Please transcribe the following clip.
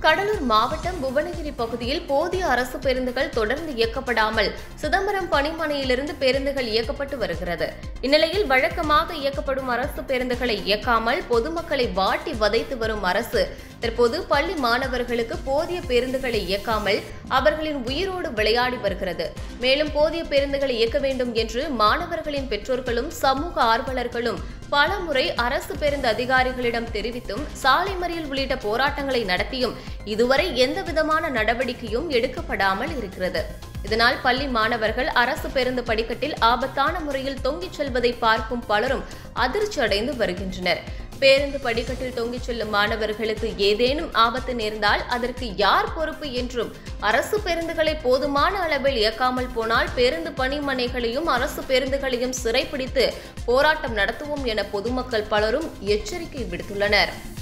கடலூர் மாவட்டம் புவனகிரி பகுதியில் போதிய அரசு பேருந்துகள் தொடர்ந்து இயக்கப்படாமல் சிதம்பரம் பணிமனையிலிருந்து பேருந்துகள் இயக்கப்பட்டு வருகிறது இந்நிலையில் வழக்கமாக இயக்கப்படும் அரசு பேருந்துகளை இயக்காமல் பொதுமக்களை வாட்டி வதைத்து வரும் அரசு தற்போது பள்ளி மாணவர்களுக்கு போதிய பேருந்துகளை இயக்காமல் அவர்களின் உயிரோடு விளையாடி வருகிறது மேலும் போதிய பேருந்துகளை இயக்க வேண்டும் என்று மாணவர்களின் பெற்றோர்களும் சமூக ஆர்வலர்களும் பல முறை அரசு பேருந்து அதிகாரிகளிடம் தெரிவித்தும் சாலை மறியல் உள்ளிட்ட போராட்டங்களை நடத்தியும் இதுவரை எந்த விதமான நடவடிக்கையும் எடுக்கப்படாமல் இருக்கிறது இதனால் பள்ளி மாணவர்கள் அரசு பேருந்து படிக்கட்டில் ஆபத்தான முறையில் தொங்கிச் செல்வதை பார்க்கும் பலரும் அதிர்ச்சி அடைந்து வருகின்றனர் பேருந்து படிக்கட்டில் தொங்கிச் செல்லும் மாணவர்களுக்கு ஏதேனும் ஆபத்து நேர்ந்தால் அதற்கு யார் பொறுப்பு என்றும் அரசு பேருந்துகளை போதுமான அளவில் இயக்காமல் போனால் பேருந்து பணிமனைகளையும் அரசு பேருந்துகளையும் சிறைப்பிடித்து போராட்டம் நடத்துவோம் என பொதுமக்கள் பலரும் எச்சரிக்கை விடுத்துள்ளனர்